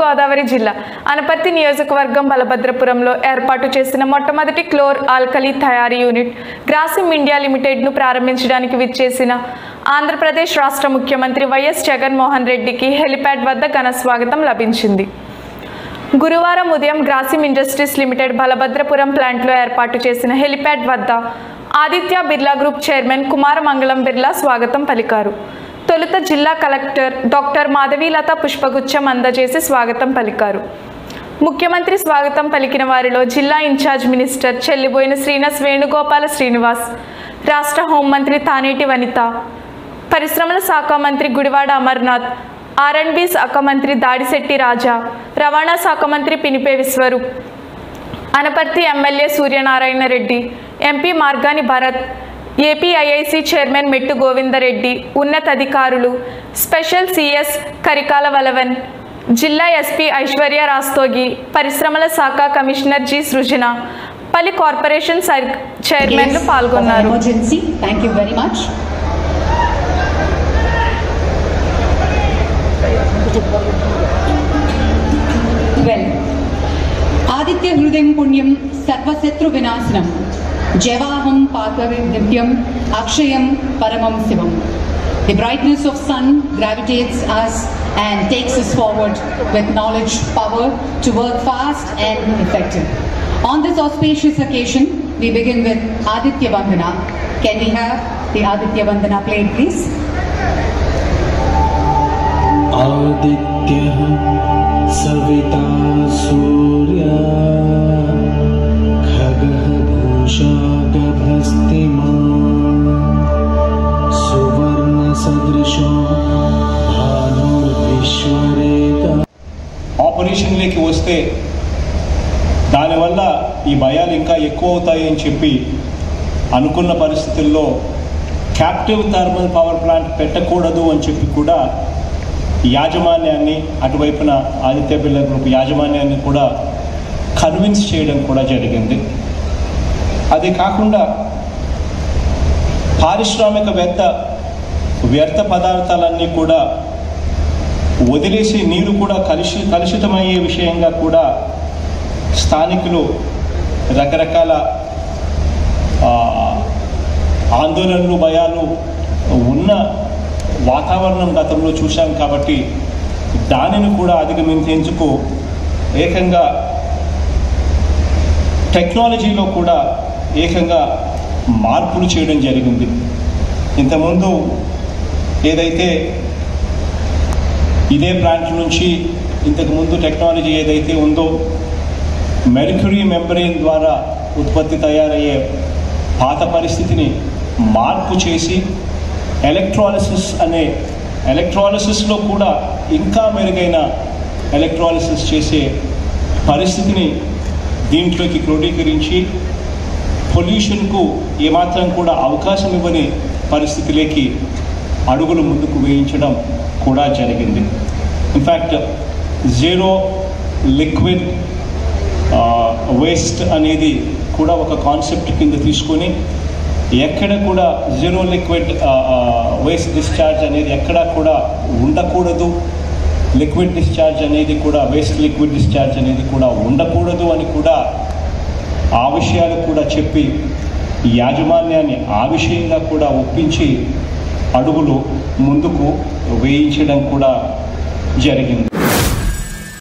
తూర్పుగోదావరి జిల్లా అనపర్తి నియోజకవర్గం బలభద్రపురంలో ఏర్పాటు చేసిన మొట్టమొదటి క్లోర్ ఆల్కలీ తయారీ యూనిట్ గ్రాసిమ్ ఇండియా లిమిటెడ్ను ప్రారంభించడానికి విచ్చేసిన ఆంధ్రప్రదేశ్ రాష్ట్ర ముఖ్యమంత్రి వైఎస్ జగన్మోహన్ రెడ్డికి హెలిప్యాడ్ వద్ద ఘన స్వాగతం లభించింది గురువారం ఉదయం గ్రాసిమ్ ఇండస్ట్రీస్ లిమిటెడ్ బలభద్రపురం ప్లాంట్లో ఏర్పాటు చేసిన హెలిప్యాడ్ వద్ద ఆదిత్య బిర్లా గ్రూప్ చైర్మన్ కుమారమంగళం బిర్లా స్వాగతం పలికారు తొలుత జిల్లా కలెక్టర్ డాక్టర్ మాధవీలత పుష్పగుచ్చం అందజేసి స్వాగతం పలికారు ముఖ్యమంత్రి స్వాగతం పలికిన వారిలో జిల్లా ఇన్ఛార్జ్ మినిస్టర్ చెల్లిబోయిన శ్రీనివాస్ వేణుగోపాల శ్రీనివాస్ రాష్ట్ర హోంమంత్రి తానేటి వనిత పరిశ్రమల శాఖ మంత్రి గుడివాడ అమర్నాథ్ ఆర్ఎండ్బి శాఖ మంత్రి దాడిశెట్టి రాజా రవాణా శాఖ మంత్రి Pinipe Viswarup Anaparthi MLA Suryanarayana Reddy MP Margani Bharat APIIC chairman Mettu Govindareddy ఉన్నతాధికారులు స్పెషల్ సిఎస్ కరికాల వలవన్ జిల్లా ఎస్పీ ఐశ్వర్య రాస్తోగి పరిశ్రమల శాఖ కమిషనర్ జి సృజన పలు కార్పొరేషన్ సర్- చైర్మన్లు Yes, పాల్గొన్నారు of an Emergency, thank you very much. Well, Aditya Hrudayam Punyam Sarvasatru Vinasanam Javaham Pakavidyam Akshayam Paramam Sivam. The brightness of sun gravitates us and takes us forward with knowledge, power to work fast and effective. On this auspicious occasion, we begin with Aditya Vandana. Can we have the Aditya Vandana played, please? आदित्यः सविता सूर्या खगः भूषागभस्तिमान् सुवर्णसदृशो भानुर्विश्वरेता ఆపరేషన్లోకి వస్తే దానివల్ల ఈ భయాలు ఇంకా ఎక్కువ అవుతాయి అని చెప్పి అనుకున్న పరిస్థితుల్లో క్యాప్టివ్ థర్మల్ పవర్ ప్లాంట్ పెట్టకూడదు అని చెప్పి కూడా యాజమాన్యాన్ని అటువైపున ఆదిత్య బిర్లా గ్రూప్ యాజమాన్యాన్ని కూడా కన్విన్స్ చేయడం కూడా జరిగింది అది కాకుండా పారిశ్రామికవేత్త వ్యర్థ పదార్థాలన్నీ కూడా వదిలేసి నీరు కూడా కలుషి కలుషితమయ్యే విషయంగా కూడా స్థానికులు రకరకాల ఆ, ఆందోళనలు భయాలు ఉన్న వాతావరణం గతంలో చూశాం కాబట్టి దానిని కూడా అధిగమించేందుకు ఏకంగా టెక్నాలజీలో కూడా ఏకంగా మార్పులు చేయడం జరిగింది ఇంతకుముందు ఏదైతే ఇదే ప్లాంట్ నుంచి ఇంతకుముందు టెక్నాలజీ ఏదైతే ఉందో మెర్క్యూరీ మెంబ్రెయిన్ ద్వారా ఉత్పత్తి తయారయ్యే పాత పరిస్థితిని మార్పు చేసి ఎలక్ట్రాలిసిస్ అనే ఎలక్ట్రాలిసిస్లో కూడా ఇంకా మెరుగైన ఎలక్ట్రాలిసిస్ చేసే పరిస్థితిని దీంట్లోకి క్రోడీకరించి పొల్యూషన్కు ఏమాత్రం కూడా అవకాశం ఇవ్వని పరిస్థితిలోకి అడుగులు ముందుకు వేయించడం కూడా జరిగింది ఇన్ఫ్యాక్ట్ జీరో లిక్విడ్ వేస్ట్ అనేది కూడా ఒక కాన్సెప్ట్ కింద తీసుకొని ఎక్కడ కూడా జీరో లిక్విడ్ వేస్ట్ డిశ్చార్జ్ అనేది ఎక్కడా కూడా ఉండకూడదు లిక్విడ్ డిశ్చార్జ్ అనేది కూడా వేస్ట్ లిక్విడ్ డిశ్చార్జ్ అనేది కూడా ఉండకూడదు అని కూడా ఆ విషయాలు కూడా చెప్పి యాజమాన్యాన్ని ఆ విషయంగా కూడా ఒప్పించి అడుగులు ముందుకు వేయించడం కూడా జరిగింది